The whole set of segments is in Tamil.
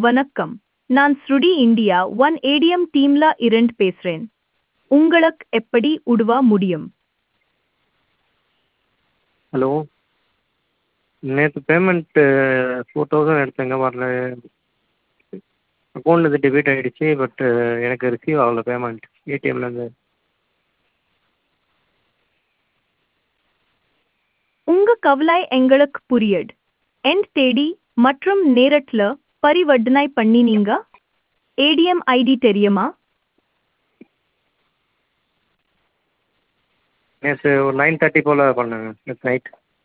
வணக்கம் நான் ஸ்ருடி இந்தியா ஒன் ஏடிஎம் டீம்ல இருந்து பேசுறேன் உங்களுக்கு எப்படி உதவ முடியும் ஹலோ நேற்று பேமெண்ட்டு ஃபோர் தௌசண்ட் எடுத்தேங்க வரல அக்கௌண்ட்லேருந்து டெபிட் ஆகிடுச்சி பட்டு எனக்கு ரிசீவ் ஆகல பேமெண்ட் ஏடிஎம்லேருந்து உங்க கவலை எங்களுக்கு புரியுது எண்ட் தேதி மற்றும் நேரத்துல பரிவர்த்தனை பண்ணினீங்க ஏடிஎம் ஐடி தெரியுமா நேற்று ஒரு நைன் தேர்ட்டி போல் பண்ணேங்க நேற்று நைட்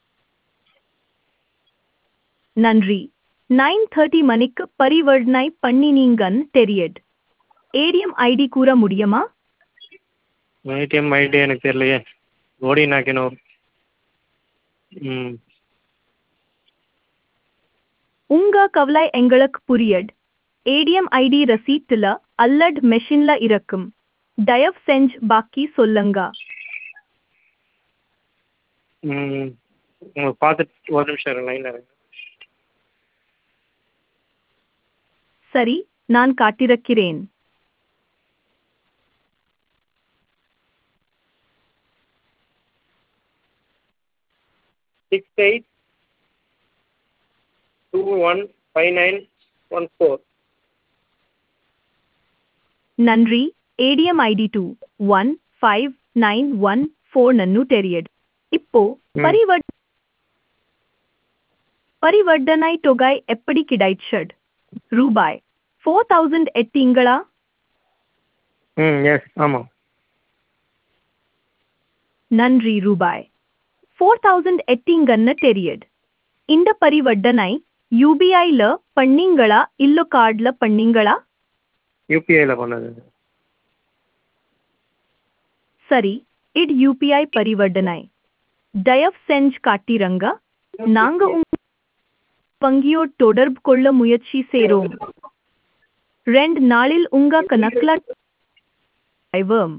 நன்றி நைன் தேர்ட்டி மணிக்கு பரிவர்த்தனை பண்ணினீங்கன்னு தெரியுது ஏடிஎம் ஐடி கூற முடியுமா ஏடிஎம் ஐடி எனக்கு தெரியலையே ஓடி நாக்கினூர் ம் உங்க கவலை எங்களுக்கு புரியுது ஏடிஎம் ஐடி ரசீட்டுல அல்லது மெஷின்ல இருக்கும் தயவு செஞ்சு பாக்கி சொல்லுங்க ம் உங்களுக்கு பார்த்துட்டு ஒரு நிமிஷம் இருங்க லைனில் இருங்க சரி நான் காட்டிருக்கிறேன் six eight two one five nine one four நன்றி ATM ID two one five nine one four நன்னு தெரியுது இப்போ ம். பரிவர்த் பரிவர்த்தனை தொகை எப்படி கிடைச்சது ரூபாய் ஃபோர் தௌசண்ட் எட்டீங்களா ம் எஸ் ஆமாம் நன்றி ரூபாய் ஃபோர் தௌசண்ட் எட்டீங்கன்னு தெரியுது இந்த பரிவர்த்தனை யூபிஐல பண்ணீங்களா இல்ல கார்டுல பண்ணீங்களா யூபிஐயில் பண்ணது சரி இது யூபிஐ பரிவர்த்தனை தயவு செஞ்சு காட்டிரங்க நாங்க உங்க வங்கியோட தொடர்பு கொள்ள முயற்சி செய்றோம் ரெண்டு நாளில் உங்க கணக்குல ஐவம்